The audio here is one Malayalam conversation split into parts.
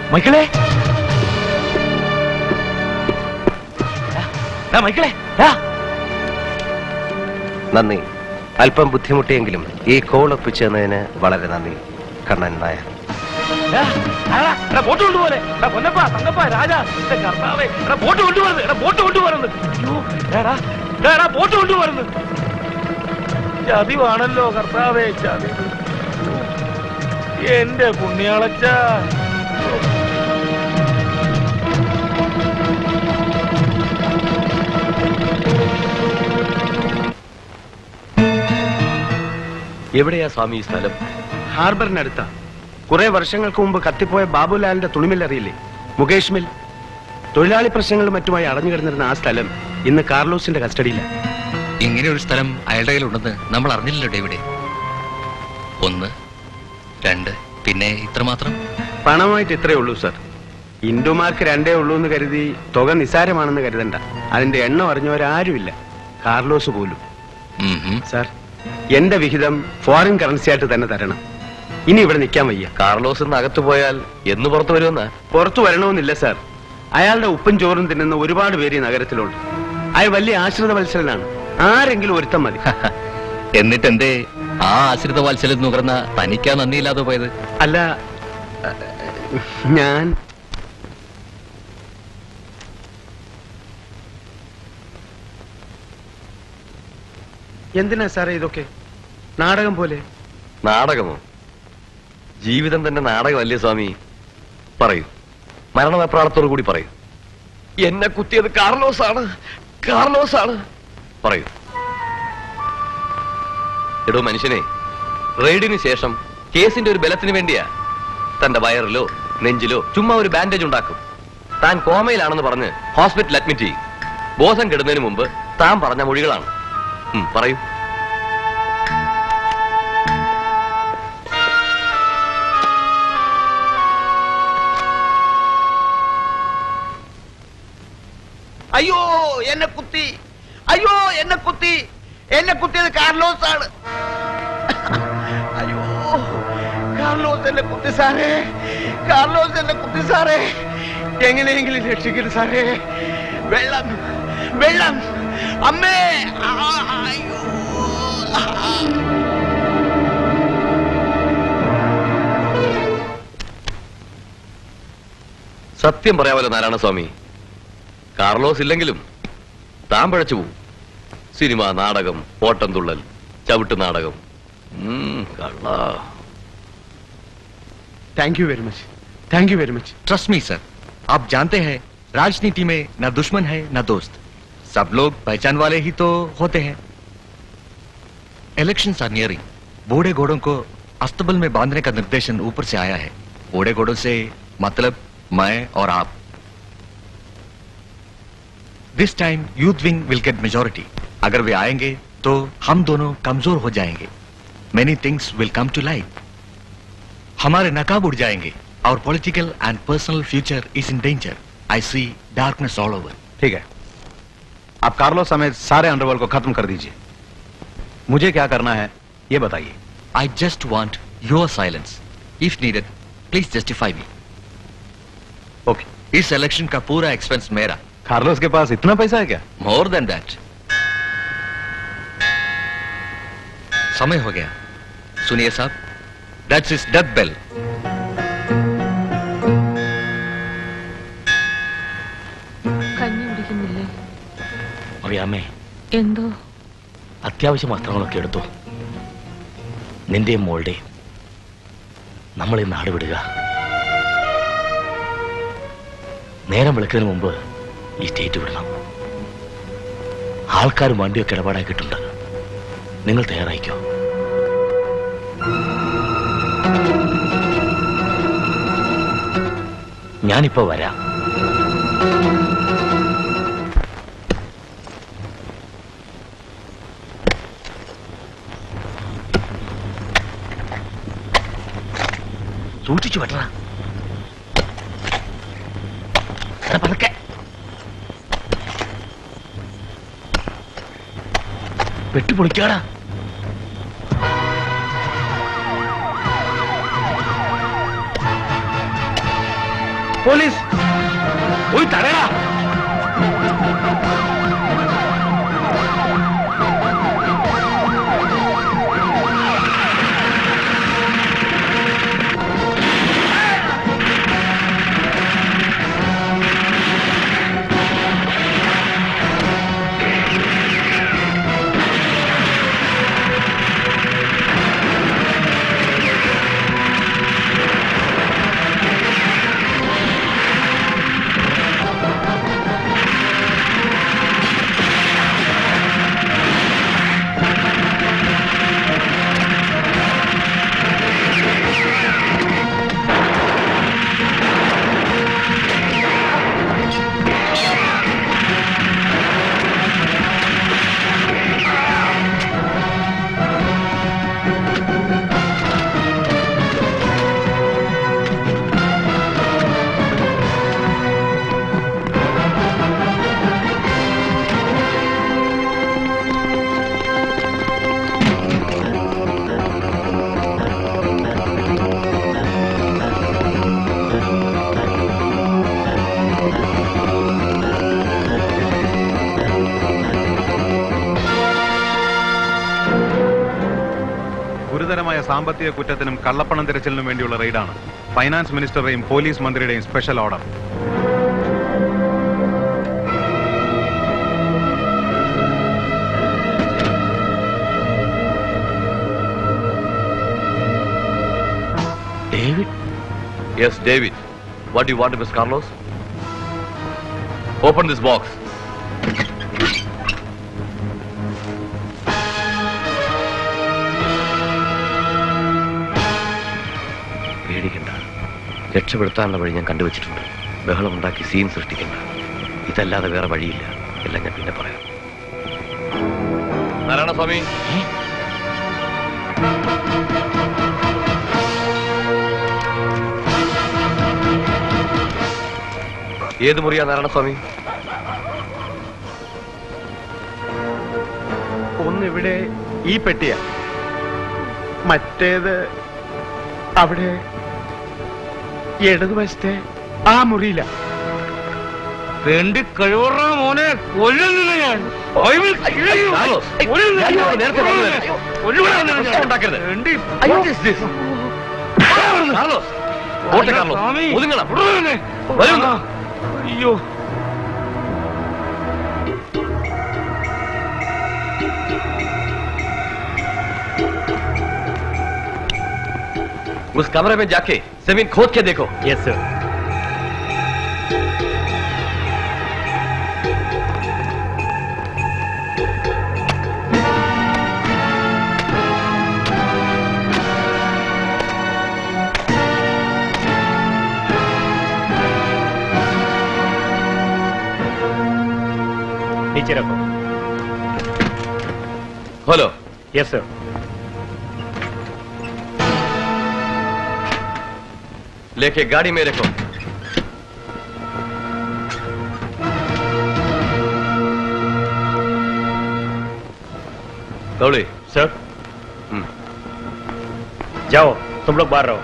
മൈക്കിളെ ഡാ, മൈക്കിളെ ഡാ. നന്ദി അല്പം ബുദ്ധിമുട്ടിയെങ്കിലും ഈ കോൾ ഒപ്പിച്ചതിന് വളരെ നന്ദി കണ്ണൻ നായർ ഡാ, ആടാ, എടാ, ബോട്ട് കൊണ്ടുപോലെ എടാ പൊന്നപ്പ തങ്കപ്പ രാജ എന്റെ കർത്താവേ എടാ ബോട്ട് കൊണ്ടുപോകുന്നത് എടാ ബോട്ട് കൊണ്ടുപോകുന്നത് അയ്യോ എടാ എടാ, എടാ ബോട്ട് കൊണ്ടുപോകുന്നത് ചതിവാണല്ലോ കർത്താവേ ചതി എന്റെ പുണ്യാളച്ച എവിടെയാ സ്വാമി ഈ സ്ഥലം ഹാർബറിനടുത്ത കുറെ വർഷങ്ങൾക്ക് മുമ്പ് കത്തിപ്പോയ ബാബുലാലിന്റെ തുണിമിൽ അറിയില്ലേ മുകേഷ് മിൽ തൊഴിലാളി പ്രശ്നങ്ങളും മറ്റുമായി അടഞ്ഞു കിടന്നിരുന്ന ആ സ്ഥലം ഇന്ന് കാർലോസിന്റെ കസ്റ്റഡിയിലാണ് ഇങ്ങനെ ഒരു സ്ഥലം അയാളുടെ കയ്യിലുണ്ടെന്ന് നമ്മൾ അറിഞ്ഞില്ലല്ലോ ഡേവിഡ് ഒന്ന് രണ്ട് പിന്നെ ഇത്രമാത്രം പണമായിട്ട് ഇത്രയേ ഉള്ളൂ സർ ഇന്ദുമാർക്ക് രണ്ടേ ഉള്ളൂ എന്ന് കരുതി തുക നിസാരമാണെന്ന് കരുതണ്ട അതിന്റെ എണ്ണം അറിഞ്ഞവരാരുമില്ല കാർലോസ് പോലും ഉം ഹും. സാർ എന്റെ വിഹിതം ഫോറിൻ കറൻസി ആയിട്ട് തന്നെ തരണം ഇനി ഇവിടെ നിൽക്കാൻ വയ്യ കാർലോസ് ഇന്ന് അകത്ത് പോയാൽ എന്ന് പുറത്തു വരുമെന്നാ പുറത്തു വരണമെന്നില്ല സാർ അയാളുടെ ഉപ്പും ചോറും തിന്നുന്ന ഒരുപാട് പേര് ഈ നഗരത്തിലുണ്ട് അയാൾ വലിയ ആശ്രിത മത്സരനാണ് ആരെങ്കിലും ഒരുത്തം മതി എന്നിട്ട് എന്തേ ആ ആശ്രിത വാത്സല്യം നുകർന്ന തനിക്കാ നന്ദിയില്ലാതെ പോയത് അല്ല അഹ്, ഞാൻ എന്തിനാ സാറേ ഇതൊക്കെ നാടകം പോലെ നാടകമോ ജീവിതം തന്നെ നാടകമല്ലേ സ്വാമി പറയൂ മരണവെപ്രാളത്തോടു കൂടി പറയൂ എന്നെ കുത്തിയത് കാർലോസ് ആണ് കാർലോസ് ആണ് പറയൂ എടോ മനുഷ്യനെ റെയ്ഡിന് ശേഷം കേസിന്റെ ഒരു ബലത്തിന് വേണ്ടിയാ തന്റെ വയറിലോ നെഞ്ചിലോ ചുമ്മാ ഒരു ബാൻഡേജ് ഉണ്ടാക്കും താൻ കോമയിലാണെന്ന് പറഞ്ഞ് ഹോസ്പിറ്റൽ അഡ്മിറ്റ് ചെയ്യും ബോധം കെടുന്നതിന് മുമ്പ് താൻ പറഞ്ഞ മൊഴികളാണ് ഉം, പറയൂ അയ്യോ എന്നെ കുത്തി അയ്യോ എന്നെ കുത്തി എന്നെ കുത്തിയത് കാർലോസ് ആണ് അയ്യോ കാർലോസ് എന്നെ കുത്തി സാറേ കാർലോസ് എന്നെ കുത്തി സാറേ എങ്ങനെയെങ്കിലും രക്ഷിക്കരുത് സാറേ വെള്ളം വെള്ളം അമ്മേ ആ, അയ്യോ ആ. സത്യം പറയാമല്ലോ നാരായണസ്വാമി കാർലോസ് ഇല്ലെങ്കിലും താൻ പഴച്ചു പോവും സിനിമ നാടകം ഓട്ടം തുള്ളൽ ചവിട്ട് നാടകം ഉം, കള്ളാ thank you very much thank you very much trust me sir आप जानते हैं राजनीति में न दुश्मन है न दोस्त सब लोग पहचान वाले ही तो होते हैं इलेक्शन आर नियरिंग बूढ़े घोड़ों को अस्तबल में बांधने का निर्देशन ऊपर से आया है बूढ़े घोड़ों से मतलब मैं और आप this time youth wing will get majority अगर वे आएंगे तो हम दोनों कमजोर हो जाएंगे many things will come to light हमारे नकाब उड़ जाएंगे और political and personal future is in danger I see darkness all over ठीक है आप कार्लोस समेत सारे अंडरवर्ल्ड को खत्म कर दीजिए मुझे क्या करना है ये बताइए I just want your silence if needed please justify me okay इस इलेक्शन का पूरा एक्सपेंस मेरा कार्लोस के पास इतना पैसा है क्या मोर देन दैट समय हो गया सुनिए साहब दैट्स इज डेथ बेल കഞ്ഞി കുടിക്കുന്നില്ലേ അറിയാമേ എന്തോ അത്യാവശ്യ വസ്ത്രങ്ങളൊക്കെ എടുത്തു നിന്റെയും മോളുടെയും നമ്മൾ ഈ നാട് വിടുക നേരം വിളിക്കുന്നതിന് മുമ്പ് ഈ സ്റ്റേറ്റ് വിടണം ആൾക്കാരും വണ്ടിയൊക്കെ ഇടപാടാക്കിയിട്ടുണ്ട് നിങ്ങൾ തയ്യാറായിക്കോ ഞാനിപ്പോ വരാം സൂക്ഷിച്ചു വെട്ടണ പതുക്കെ വെട്ടുപൊളിക്കാടാ പോലീസ് പോയി തടയടാ ഗുരുതരമായ സാമ്പത്തിക കുറ്റത്തിനും കള്ളപ്പണം തിരച്ചിലിനും വേണ്ടിയുള്ള റെയ്ഡാണ് ഫൈനാൻസ് മിനിസ്റ്ററുടെയും പോലീസ് മന്ത്രിയുടെയും special order David? Yes, David. What do you want, Miss Carlos? Open this box. പേടിക്കണ്ട രക്ഷപ്പെടുത്താനുള്ള വഴി ഞാൻ കണ്ടുവച്ചിട്ടുണ്ട് ബഹളമുണ്ടാക്കി സീൻ സൃഷ്ടിക്കണ്ട ഇതല്ലാതെ വേറെ വഴിയില്ല എല്ലാം ഞാൻ പിന്നെ പറയാം നാരായണസ്വാമി ഏത് മുറിയാ നാരായണസ്വാമി ഒന്നിവിടെ ഈ പെട്ടിയ മറ്റേത് അവിടെ ഇടതുവശത്തെ ആ മുറിയില വേണ്ടി കഴിവറ മോനെ കൊല്ലുന്നില്ല ഞാൻ I will kill you. Carlos, കൊല്ലുന്നില്ല. ഞാൻ ഇവരോട് നേരത്തെ പറഞ്ഞതല്ലേ? കൊല്ലുന്നില്ല ഇവിടെ ഞാൻ. പ്രശ്നം ഉണ്ടാക്കരുത്. വേണ്ടി What is this? കാർലോസ്, ഓട്ടെ കാർലോസ്, സ്വാമി. ഒതുങ്ങണം. വിടുന്നെ. വരൂ. ആ, അയ്യോ उस कमरे में जाके जमीन खोद के देखो യെസ് സർ नीचे रखो हेलो यस सर लेके गाड़ी में रखो दौड़ी सर हम्म। जाओ तुम लोग बाहर रहो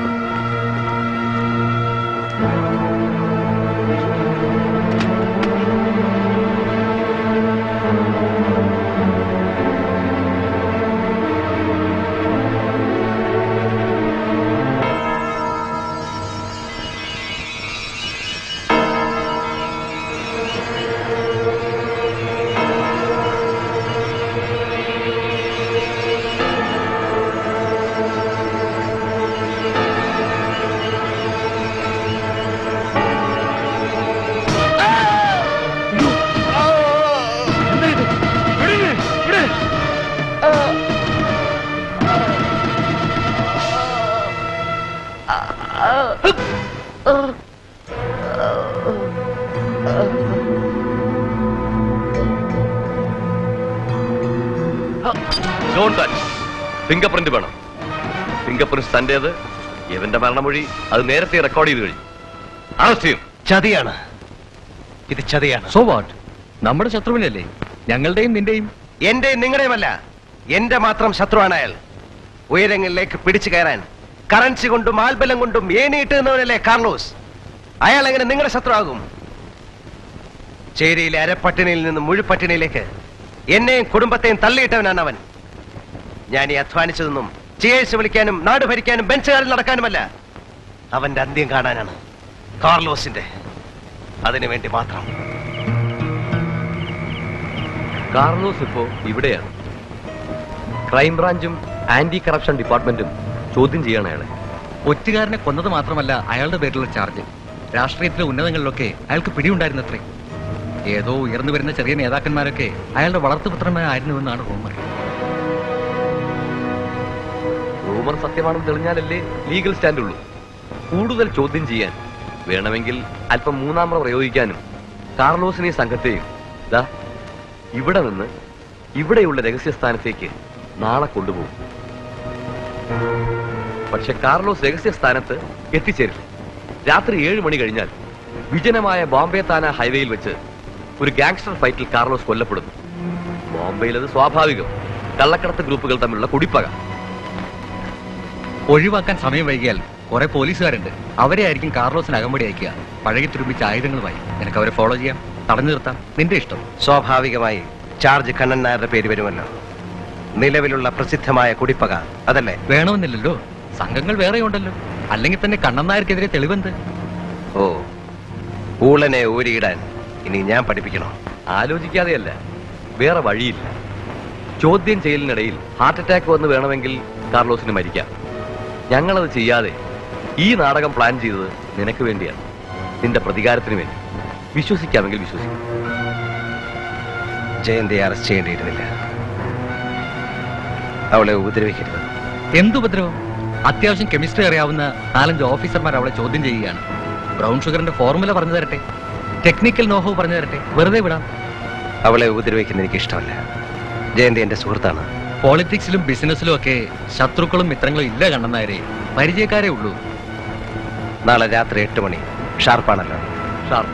ഡോൺ ടച്ച് ഫിംഗർ പ്രിന്റ് വേണം ഫിംഗർ പ്രിന്റ് തന്റേത് ഇവന്റെ മരണമൊഴി അത് നേരത്തെ റെക്കോർഡ് ചെയ്ത് കഴിഞ്ഞു അറസ്റ്റ് ചെയ്യും ചതിയാണ് ഇത് ചതിയാണ് സോ വാട്ട് നമ്മുടെ ശത്രുവിനല്ലേ ഞങ്ങളുടെയും നിന്റെയും എന്റെ നിങ്ങളുടെയുമല്ല എന്റെ മാത്രം ശത്രുവാണ് അയാൾ ഉയരങ്ങളിലേക്ക് പിടിച്ചു കയറാൻ കറൻസി കൊണ്ടും ആൽബലം കൊണ്ടും ഏണിയിട്ട് നിന്നവനല്ലേ കാർലോസ് അയാൾ എങ്ങനെ നിങ്ങളുടെ ശത്രുവാകും ചേരിയിലെ അരപ്പട്ടിണിയിൽ നിന്ന് മുഴുപട്ടിണിയിലേക്ക് എന്നെയും കുടുംബത്തെയും തള്ളിയിട്ടവനാണ് അവൻ ഞാൻ ഈ അധ്വാനിച്ചതൊന്നും ചിയേഴ്സ് വിളിക്കാനും നാട് ഭരിക്കാനും ബെഞ്ചുകാരിൽ നടക്കാനുമല്ല അവന്റെ അന്ത്യം കാണാനാണ് കാർലോസിന്റെ അതിനു വേണ്ടി മാത്രം കാർലോസ് ഇപ്പോ ഇവിടെയാണ് ക്രൈംബ്രാഞ്ചും ആന്റി കറപ്ഷൻ ഡിപ്പാർട്ട്മെന്റും ചോദ്യം ചെയ്യണം അയാളെ ഒറ്റുകാരനെ കൊന്നത് മാത്രമല്ല അയാളുടെ പേരിലുള്ള ചാർജ് രാഷ്ട്രീയത്തിലെ ഉന്നതങ്ങളിലൊക്കെ അയാൾക്ക് പിടിയുണ്ടായിരുന്നത്രേ ഏതോ ഉയർന്നു വരുന്ന ചെറിയ നേതാക്കന്മാരൊക്കെ അയാളുടെ വളർത്തുപുത്രന്മാരായിരുന്നുവെന്നാണ് റൂമർ റൂമർ സത്യമാണെന്ന് തെളിഞ്ഞാലല്ലേ ലീഗൽ സ്റ്റാൻഡ് ഉള്ളൂ കൂടുതൽ ചോദ്യം ചെയ്യാൻ വേണമെങ്കിൽ അല്പം മൂന്നാമത് പ്രയോഗിക്കാനും കാർലോസിനെയും സംഘത്തെയും ദാ ഇവിടെ നിന്ന് ഇവിടെയുള്ള രഹസ്യസ്ഥാനത്തേക്ക് നാളെ കൊണ്ടുപോകും പക്ഷെ കാർലോസ് രഹസ്യസ്ഥാനത്ത് എത്തിച്ചേരില്ല രാത്രി ഏഴ് മണി കഴിഞ്ഞാൽ വിജനമായ ബോംബെ താന ഹൈവേയിൽ വെച്ച് ഒരു ഗാങ്സ്റ്റർ ഫൈറ്റിൽ കാർലോസ് കൊല്ലപ്പെടുന്നു ബോംബെയിൽ അത് സ്വാഭാവികം കള്ളക്കടത്ത് ഗ്രൂപ്പുകൾ തമ്മിലുള്ള കുടിപ്പക ഒഴിവാക്കാൻ സമയം വൈകിയാൽ കുറെ പോലീസുകാരുണ്ട് അവരെ ആയിരിക്കും കാർലോസിന് അകമ്പടി അയക്കുക പഴകി തുരുമ്പിച്ച ആയുധങ്ങളുമായി നിനക്ക് അവരെ ഫോളോ ചെയ്യാം തടഞ്ഞു നിർത്താം നിന്റെ ഇഷ്ടം സ്വാഭാവികമായി ചാർജ് കണ്ണൻ നായരുടെ പേര് വരുമല്ലോ നിലവിലുള്ള പ്രസിദ്ധമായ കുടിപ്പക അതല്ലേ വേണമെന്നില്ലല്ലോ സംഘങ്ങൾ വേറെ ഉണ്ടല്ലോ അല്ലെങ്കിൽ തന്നെ കണ്ണൻ നായർക്കെതിരെ തെളിവെന്ത് ഓ ഊളനെ ഊരിയിടാൻ ഇനി ഞാൻ പഠിപ്പിക്കണോ ആലോചിക്കാതെയല്ല വേറെ വഴിയില്ല ചോദ്യം ചെയ്യലിനിടയിൽ ഹാർട്ട് അറ്റാക്ക് വന്ന് വേണമെങ്കിൽ കാർലോസിന് മരിക്കാം ഞങ്ങളത് ചെയ്യാതെ ഈ നാടകം പ്ലാൻ ചെയ്തത് നിനക്ക് വേണ്ടിയാണ് നിന്റെ പ്രതികാരത്തിന് വേണ്ടി വിശ്വസിക്കാമെങ്കിൽ വിശ്വസിക്കാം ജയന്തിയെ അറസ്റ്റ് ചെയ്യേണ്ടിയിരുന്നില്ല അവളെ ഉപദ്രവിക്കരുത് എന്തുപദ്രവം അത്യാവശ്യം കെമിസ്ട്രി അറിയാവുന്ന നാലഞ്ച് ഓഫീസർമാർ അവളെ ചോദ്യം ചെയ്യുകയാണ് ബ്രൗൺ ഷുഗറിന്റെ ഫോർമുല പറഞ്ഞു തരട്ടെ ടെക്നിക്കൽ നോഹവ് പറഞ്ഞു തരട്ടെ വെറുതെ വിടാം അവളെ ഉപദ്രവിക്കുന്ന എനിക്ക് ഇഷ്ടമല്ല ജയന്തി എന്റെ സുഹൃത്താണ് പോളിറ്റിക്സിലും ബിസിനസ്സിലും ഒക്കെ ശത്രുക്കളും മിത്രങ്ങളും ഇല്ല കണ്ടെന്നായരെ പരിചയക്കാരേ ഉള്ളൂ നാളെ രാത്രി എട്ട് മണി ഷാർപ്പാണല്ലോ ഷാർപ്പ്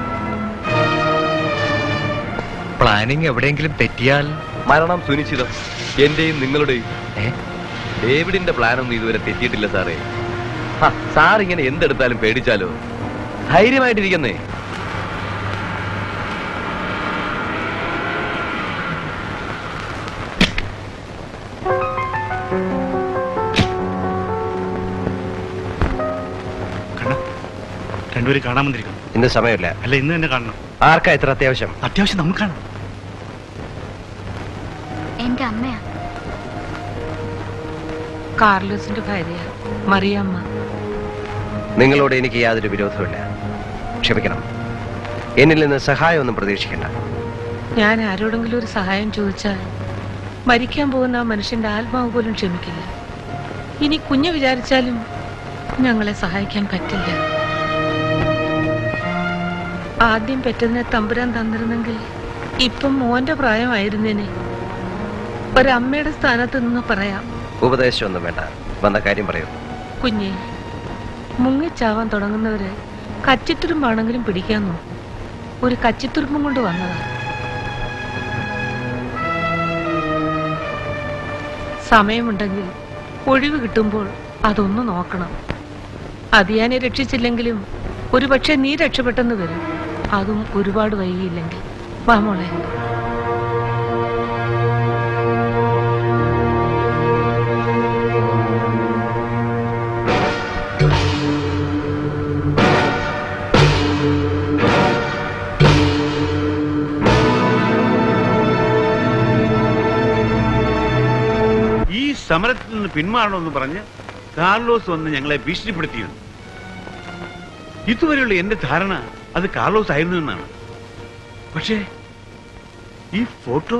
പ്ലാനിങ് എവിടെയെങ്കിലും തെറ്റിയാൽ മരണം സുനിശ്ചിതം എന്റെയും നിങ്ങളുടെയും ഏ? ഡേവിഡിന്റെ പ്ലാനൊന്നും ഇതുവരെ തെറ്റിയിട്ടില്ല സാറേ ഹ, സാർ ഇങ്ങനെ എന്തെടുത്താലും പേടിച്ചാലോ ധൈര്യമായിട്ടിരിക്കുന്നേ കണ്ണ രണ്ടുപേരും കാണാൻ വന്നിരിക്കുന്നു ഇന്ന് സമയമില്ല അല്ല ഇന്ന് തന്നെ കാണണം ആർക്കാ ഇത്ര അത്യാവശ്യം അത്യാവശ്യം നമുക്കാണ് എന്റെ അമ്മയാ കാർലോസിന്റെ ഭാര്യ മറിയമ്മ നിങ്ങളോട് എനിക്ക് യാതൊരു വിരോധവുമില്ല ക്ഷമിക്കണം എന്നിൽ നിന്ന് സഹായമൊന്നും പ്രതീക്ഷിക്കണ്ട ഞാൻ ആരോടെങ്കിലും ഒരു സഹായം ചോദിച്ചാൽ മരിക്കാൻ പോകുന്ന ആ മനുഷ്യന്റെ ആത്മാവ് പോലും ക്ഷമിക്കില്ല ഇനി കുഞ്ഞ് വിചാരിച്ചാലും ഞങ്ങളെ സഹായിക്കാൻ പറ്റില്ല ആദ്യം പെറ്റതിനെ തമ്പുരാൻ തന്നിരുന്നെങ്കിൽ ഇപ്പം മോന്റെ പ്രായമായിരുന്നേനെ ഒരമ്മയുടെ സ്ഥാനത്ത് നിന്ന് പറയാം ഉപദേശമൊന്നും വേണ്ട വന്ന കാര്യം പറയൂ കുഞ്ഞെ മുങ്ങിച്ചാവാൻ തുടങ്ങുന്നവര് കച്ചിത്തുരുമ്പാണെങ്കിലും പിടിക്കാൻ നോക്കും ഒരു കച്ചിത്തുരുമ്പും കൊണ്ട് വന്നതാ സമയമുണ്ടെങ്കിൽ ഒഴിവ് കിട്ടുമ്പോൾ അതൊന്ന് നോക്കണം അതിയാനെ രക്ഷിച്ചില്ലെങ്കിലും ഒരുപക്ഷെ നീ രക്ഷപ്പെട്ടെന്ന് വരും അതും ഒരുപാട് വൈകിയില്ലെങ്കിൽ വാ മോളെ ഈ സമരത്തിൽ നിന്ന് പിന്മാറണമെന്ന് പറഞ്ഞ് കാർലോസ് വന്ന് ഞങ്ങളെ ഭീഷണിപ്പെടുത്തിയിരുന്നു ഇതുവരെയുള്ള എന്റെ ധാരണ അത് കാർലോസ് ആയിരുന്നു എന്നാണ് പക്ഷേ ഈ ഫോട്ടോ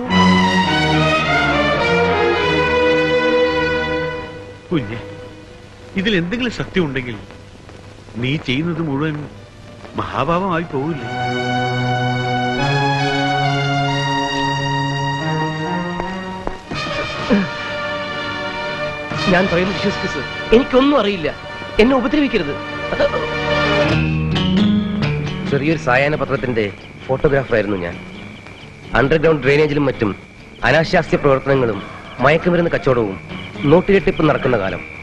കുഞ്ഞെ ഇതിൽ എന്തെങ്കിലും സത്യം ഉണ്ടെങ്കിൽ നീ ചെയ്യുന്നത് മുഴുവൻ മഹാഭാവമായി പോകില്ലേ ഞാൻ പറയുന്നത് വിശ്വസിക്കരുത് എനിക്കൊന്നും അറിയില്ല എന്നെ ഉപദ്രവിക്കരുത് ചെറിയൊരു സായാഹ്ന പത്രത്തിന്റെ ഫോട്ടോഗ്രാഫറായിരുന്നു ഞാൻ അണ്ടർഗ്രൗണ്ട് ഡ്രെയിനേജിലും മറ്റും അനാശാസ്യ പ്രവർത്തനങ്ങളും മയക്കുമരുന്ന് കച്ചവടവും നോട്ടുകെട്ടിപ്പും നടക്കുന്ന കാലം